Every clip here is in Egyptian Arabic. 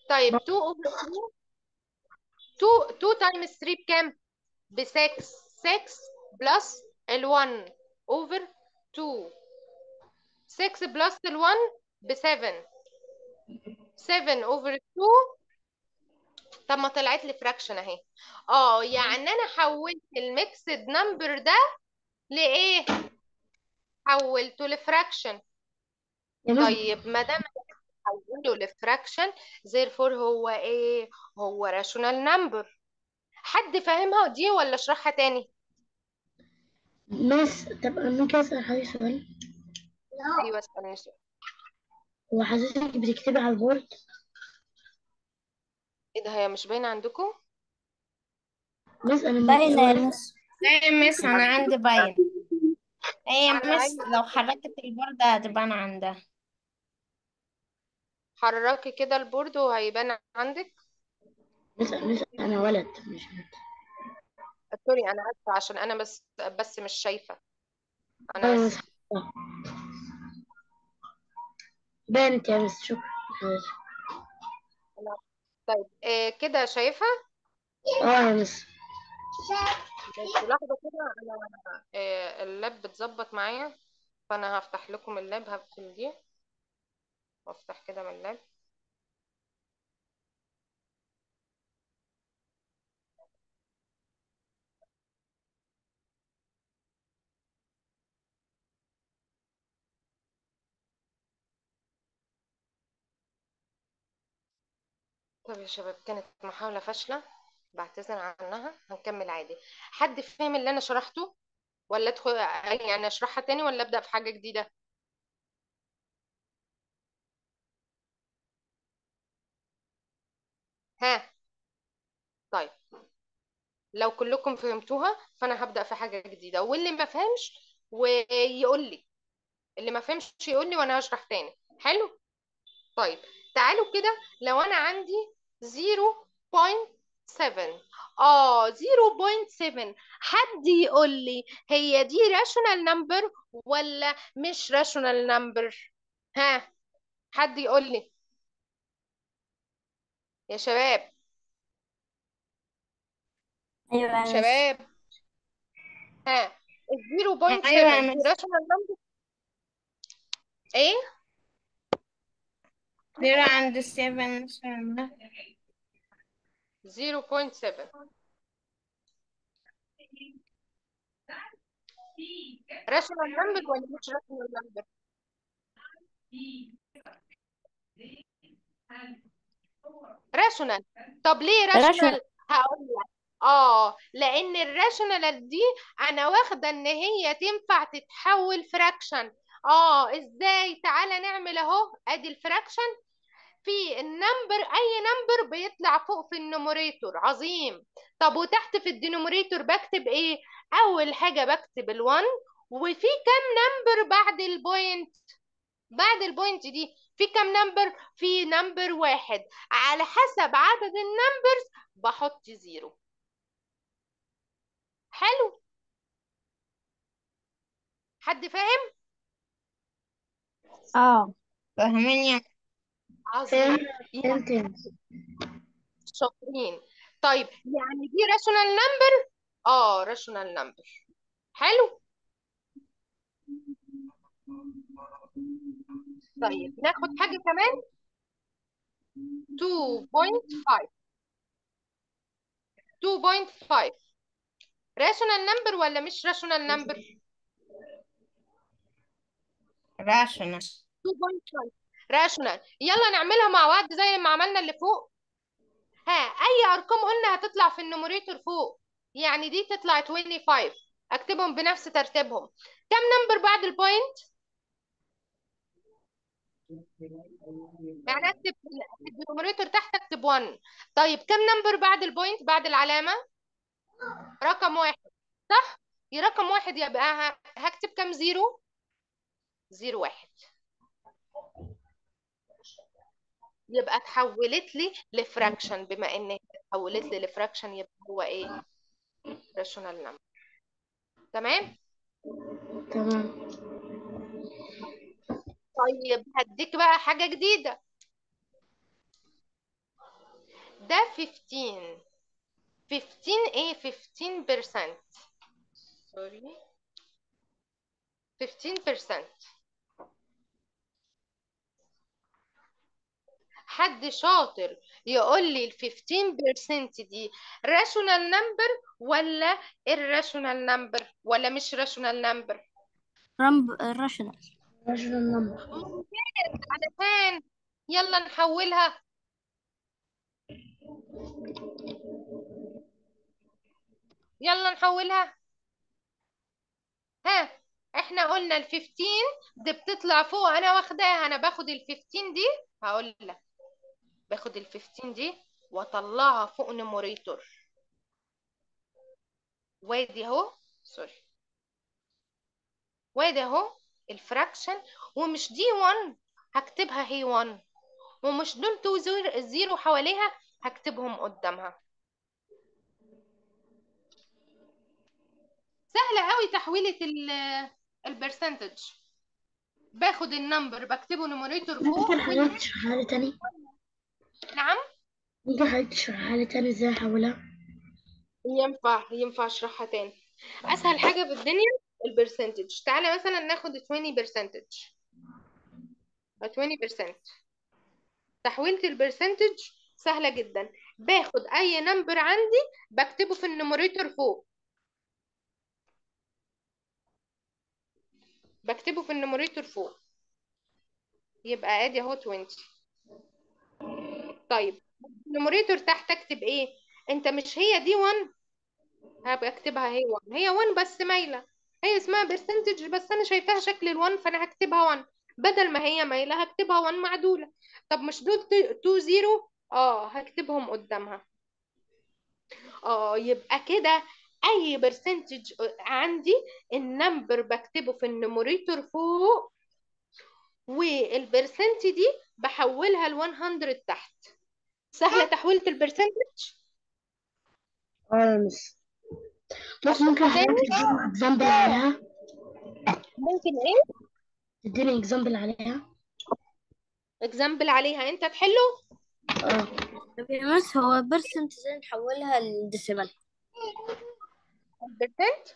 طيب 2 اوفر 2 2 2 تايمز 3 بكام ب 6 6 بلس ال 1 اوفر 2 6 بلس ال 1 ب 7 7 اوفر 2 طب ما طلعت لي فراكشن اهي اه يعني انا حولت الميكسد نمبر ده لايه حولته لفراكشن يا مس طيب ما دام حوله لفراكشن therefore هو ايه هو راشونال نمبر حد فاهمها دي ولا اشرحها تاني مس طب ممكن أسأل حضرتك سؤال ايوه اسالني سؤال هو حضرتك بتكتبي على البورد ايه ده هي مش باينه عندكم مس أنا باينة يا هو- مس ايه مس انا عندي باين ايه أنا مس عايزة- لو حركت البوردة هتبان عندها حركي كده البورد وهيبان عندك مس مس أنا ولد مش بنت سوري انا اسفه عشان انا بس بس مش شايفه انا أيوة مس اسفه بانت يا مس شكرا حضرتك طيب إيه كده شايفها اه يا مس ماشي لحظه كده انا إيه اللاب بتظبط معايا فانا هفتح لكم اللاب هقفل دي وافتح كده من اللاب طب يا شباب كانت محاولة فاشلة بعتذر عنها هنكمل عادي حد فاهم اللي انا شرحته ولا ادخل يعني اشرحها تاني ولا ابدأ في حاجة جديدة ها طيب لو كلكم فهمتوها فانا هبدأ في حاجة جديدة واللي ما فهمش ويقول لي اللي ما فهمش يقول لي وانا هشرح تاني حلو طيب تعالوا كده لو انا عندي 0.7 اه 0.7 حد يقول لي هي دي راشونال نمبر ولا مش راشونال نمبر ها حد يقول لي يا شباب أيوة يا مس شباب ها ال 0.7 ايوه يا دي مس راشونال نمبر ايه زيرو عند السيفن مش فاهمة 0.7 راشونال نمبر ولا مش راشونال نمبر راشونال طب ليه راشونال. راشونال هقول لك اه لان الراشونال دي انا واخده ان هي تنفع تتحول فراكشن اه ازاي تعالى نعمل اهو ادي الفراكشن في النمبر اي نمبر بيطلع فوق في النوميريتور عظيم طب وتحت في الدينوميريتور بكتب ايه اول حاجه بكتب ال1 وفي كام نمبر بعد البوينت بعد البوينت دي في كام نمبر في نمبر واحد على حسب عدد النمبرز بحط زيرو حلو حد فاهم اه فاهمين يعني عظيم فهمت يا مس شاطرين طيب يعني دي راشونال نمبر اه راشونال نمبر حلو طيب ناخد حاجة كمان 2.5 2.5 راشونال نمبر ولا مش راشونال نمبر راشونال 2.5 راشونال يلا نعملها مع بعض زي ما عملنا اللي فوق ها اي ارقام قلنا هتطلع في النوميريتور فوق يعني دي تطلع 25 اكتبهم بنفس ترتيبهم كم نمبر بعد البوينت يعني اكتب في النوميريتور تحت اكتب 1 طيب كم نمبر بعد البوينت بعد العلامة رقم واحد صح يا رقم واحد يبقى ه- هكتب كم زيرو زيرو واحد يبقى اتحولت لي لفراكشن بما ان هي اتحولت لي لفراكشن يبقى هو ايه راشونال نمبر تمام تمام طيب هديك بقى حاجة جديدة ده 15 15 ايه 15% سوري 15% حد شاطر يقول لي ال 15% دي rational number ولا irrational number ولا مش rational number رمب راشنال راشونال نمبر ممتاز علشان يلا نحولها يلا نحولها ها احنا قلنا ال 15 دي بتطلع فوق انا واخداها انا باخد ال 15 دي هقول لك باخد ال 15 دي واطلعها فوق نيموريتور وادي اهو سوري وادي اهو الفراكشن ومش دي 1 هكتبها هي 1 ومش دول تو زيرو زيرو حواليها هكتبهم قدامها سهلة قوي تحويلة ال البرسنتج باخد النمبر بكتبه نيموريتور فوق ممكن حضرتك تشرحها لي تاني نعم ممكن حضرتك تشرحها لي تاني ازاي احولها ينفع ينفع اشرحها تاني اسهل حاجة في الدنيا البرسنتج تعالى مثلا ناخد 20 برسنتج 20% تحويلة البرسنتج سهلة جدا باخد اي نمبر عندي بكتبه في النيموريتور فوق بكتبه في النيموريتور فوق يبقى ادي اهو 20 طيب النيموريتور تحت اكتب ايه انت مش هي دي 1 هبقى اكتبها هي 1 هي 1 بس مايله هي اسمها برسنتج بس انا شايفاها شكل ال1 فانا هكتبها 1 بدل ما هي مايله هكتبها 1 معدوله طب مش دول 2 0 اه هكتبهم قدامها اه يبقى كده اي برسنتج عندي النمبر بكتبه في النيموريتور فوق والبرسنت دي بحولها ل 100 تحت سهله تحويله البرسنتج اه يا مس بس ممكن أشرحها حضرتك تاني تديني اكزامبل عليها ممكن ايه تديني اكزامبل عليها اكزامبل عليها انت تحله اه طب يا مس هو بيرسنت ازاي نحولها لديسيمال البرسنت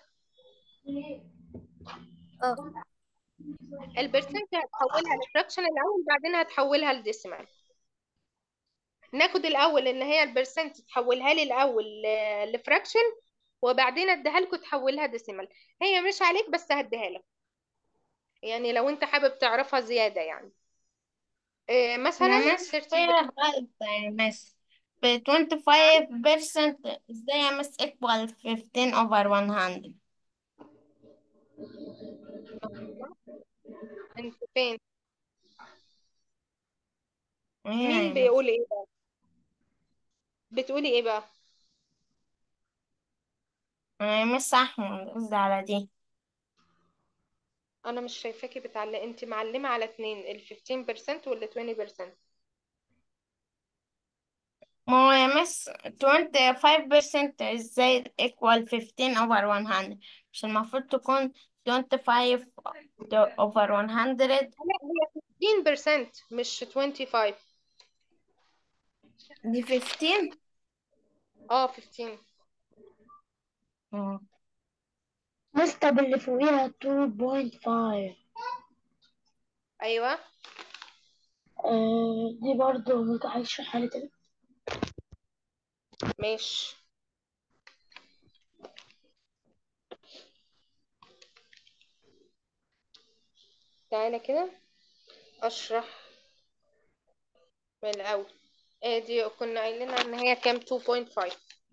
اه البرسنت هتحولها لفراكشن الاول بعدين هتحولها لديسيمال ناخد الاول ان هي البرسنت تحولها لي الاول ل- لفراكشن وبعدين اديها لكم تحولها ديسيمال هي مش عليك بس هديها لك يعني لو انت حابب تعرفها زيادة يعني إيه مثلا انا مس 30 فيها غلط يا مس ب 25% ازاي يا مس equal 15 over 100 انت فين ايه مين يا مس بيقول ايه بقى بتقولي ايه بقى انا يا مس احمد قصدي على دي انا مش شايفاكي بتعلق انت معلمة على اتنين ال 15% ولا 20% ما هو يا مس 25% ازاي equal 15 over 100 مش المفروض تكون 25 over 100 لا هي 15% مش 25 دي 15 اه 15 اه مس طب اللي فوقيها 2.5 ايوه آه دي برضو ممكن حضرتك تشرحها لي تاني ماشي تعالى كده اشرح من الاول ادي كنا قايلين ان هي كام 2.5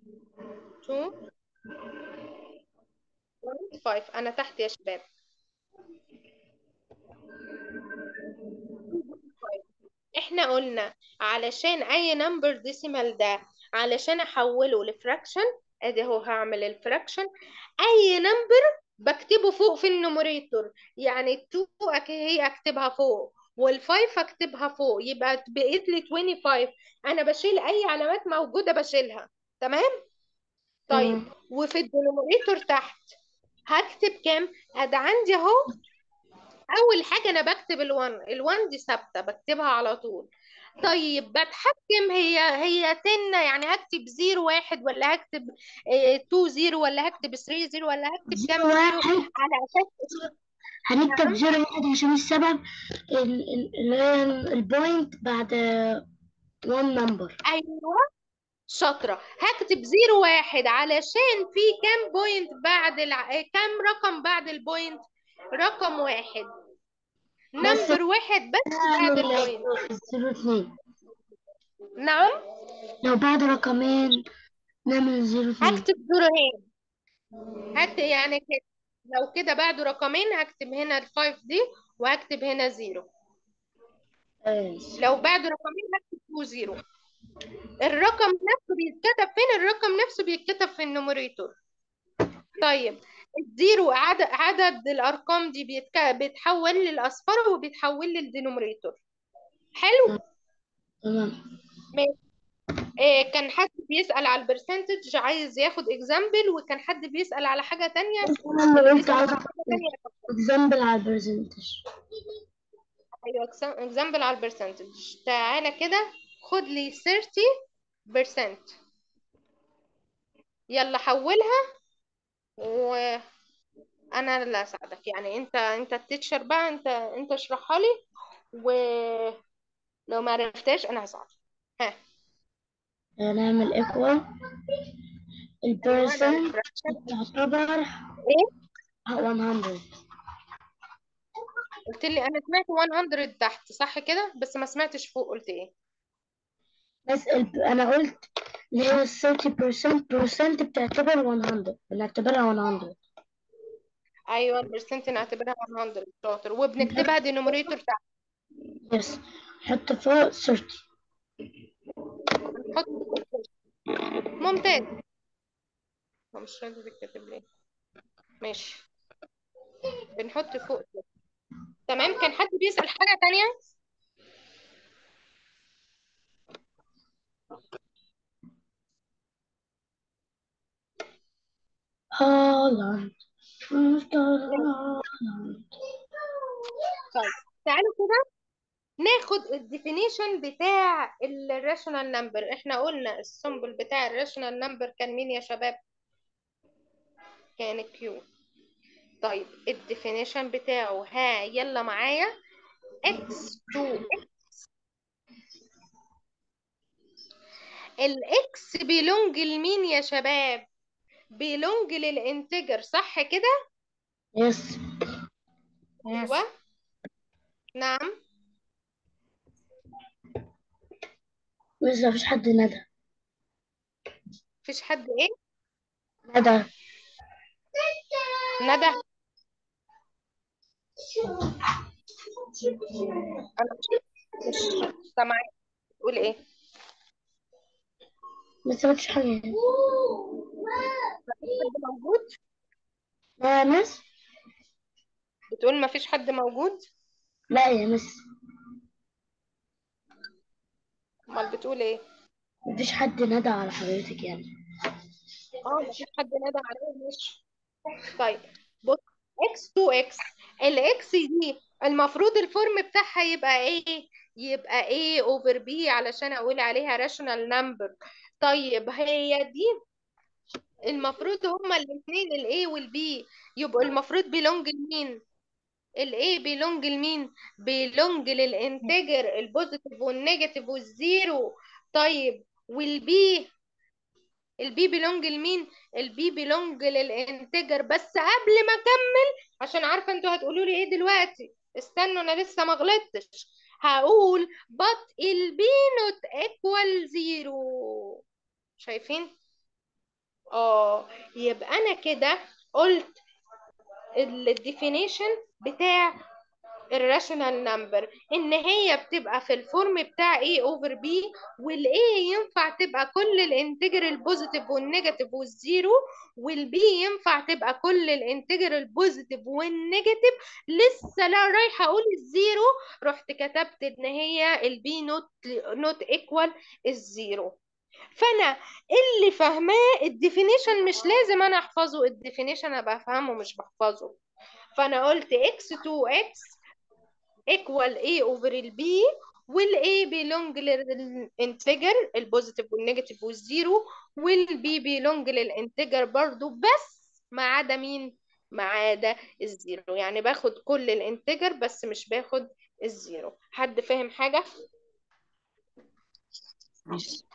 2.5 انا تحت يا شباب احنا قلنا علشان اي نمبر ديسيمال ده علشان احوله لفراكشن ادي اهو هعمل الفراكشن اي نمبر بكتبه فوق في النوميريتور يعني التو أك- هي اكتبها فوق والفايف اكتبها فوق يبقى بقيت لي 25 انا بشيل اي علامات موجودة بشيلها تمام طيب تمام وفي الدينوميريتور تحت هكتب كام ادي عندي اهو اول حاجه انا بكتب ال1 ال1 دي ثابته بكتبها على طول طيب بتحكم هي هي تنة يعني هكتب زيرو واحد ولا هكتب اه تو زيرو ولا هكتب ثري زيرو ولا هكتب كام زيرو زيرو واحد على اساس هنكتب نعم زيرو واحد عشان السبب ال- ال- اللي هي البوينت بعد one number ايوه شاطرة هكتب زيرو واحد علشان في كام بوينت بعد الع... كام رقم بعد البوينت رقم واحد بس نمبر واحد بس بعد نعمل البوينت زيرو اتنين نعم لو بعد رقمين نعمل زيرو اتنين هكتب زيروهين هكتب يعني كده لو كده بعده رقمين هكتب هنا الفايف دي وهكتب هنا زيرو ماشي. لو بعده رقمين هكتب تو زيرو الرقم نفسه بيتكتب فين الرقم نفسه بيتكتب في النوميريتور طيب الزيرو عدد عدد الارقام دي بيتك... بيتحول للاصفار وبيتحول للدينوميريتور حلو تمام ماشي إيه كان حد بيسأل على البرسنتج عايز ياخد اكزامبل وكان حد بيسأل على حاجة تانية انا اللي اللي قلت بيسأل عايز على حاجة تانية اكزامبل على البرزنتج ايوه اكزامبل على البرسنتج تعالى كده خد لي 30% يلا حولها وانا اللي اساعدك يعني انت انت التيتشر بقى انت انت اشرحها لي ولو ما عرفتاش انا هساعدك ها نعمل ايكوال البرسنت fraction. تعتبر ايه 100 قلت لي انا سمعت 100 تحت صح كده بس ما سمعتش فوق قلت ايه بس ال... انا قلت اللي هو 30% percent بتعتبر 100 بنعتبرها 100 ايوه البرسنت نعتبرها 100 شاطر وبنكتبها دينوميريتور تحت يس حط فوق 30 نحط ممتاز هو مش راضي بيتكتب ليه ماشي بنحط فوق كده. تمام كان حد بيسأل حاجة تانية هالاند مستر هالاند طيب تعالوا كده ناخد الديفينيشن بتاع الراشونال نمبر احنا قلنا السمبل بتاع الراشونال نمبر كان مين يا شباب كان كيو طيب الديفينيشن بتاعه ها يلا معايا x to x الاكس بيلونج لمين يا شباب بيلونج للانتجر صح كده يس يس ايوه نعم بس مفيش حد ندى مفيش حد ايه ندى ندى انا مش مش سامعاك تقول ايه بس مفيش حاجة مفيش حد موجود لا يا مس بتقول مفيش حد موجود لا يا مس امال بتقول ايه مفيش حد ندى على حضرتك يعني اه مفيش حد نادى عليه ماشي طيب بص x to x الاكس دي المفروض الفورم بتاعها يبقى ايه يبقى a over b علشان اقول عليها rational number طيب هي دي المفروض هما الاثنين ال A وال B يبقوا المفروض belong لمين ال A belong لمين belong للانتجر البوزيتيف والنيجاتيف والزيرو طيب وال B البي بيلونج لمين البي بيلونج للانتجر بس قبل ما اكمل عشان عارفه انتوا هتقولوا لي ايه دلوقتي استنوا انا لسه ما غلطتش هقول but البي not equal zero شايفين اه يبقى انا كده قلت الديفينيشن بتاع الراشونال نمبر ان هي بتبقى في الفورم بتاع A over B والاي ينفع تبقى كل الانتجر البوزيتيف والنيجاتيف والزيرو والبي ينفع تبقى كل الانتجر البوزيتيف والنيجاتيف لسه لا رايحه اقول الزيرو رحت كتبت ان هي البي نوت نوت ايكوال الزيرو فانا اللي فاهماه الديفينيشن مش لازم انا احفظه الديفينيشن انا بفهمه مش بحفظه فانا قلت x to x equal a over ال b والاي بيلونج للانتجر البوزيتيف والنيجاتيف والزيرو والبي بيلونج للانتجر برضو بس ما عدا مين ما عدا الزيرو يعني باخد كل الانتجر بس مش باخد الزيرو حد فاهم حاجة مش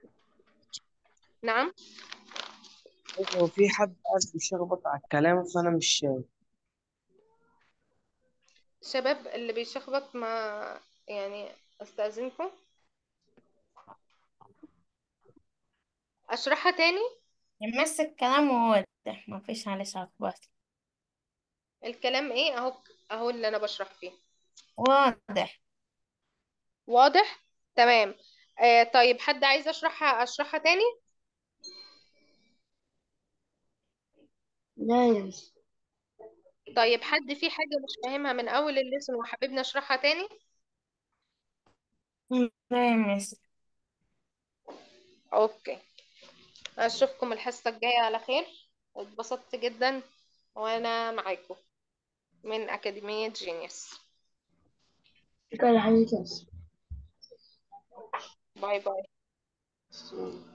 نعم هو في حد قاعد بيشخبط على الكلام فأنا مش شايف شباب اللي بيشخبط ما يعني استأذنكم اشرحها تاني يمس الكلام واضح مفيش عليه شخبطة الكلام ايه اهو اهو اللي انا بشرح فيه واضح واضح تمام آه طيب حد عايز اشرحها اشرحها تاني لا يا مس طيب حد في حاجة مش فاهمها من اول الليسون وحاببني اشرحها تاني لا يمس اوكي اشوفكم الحصة الجاية على خير اتبسطت جدا وانا معاكم من اكاديمية جينيوس شكرا يا حبيبتي باي باي بس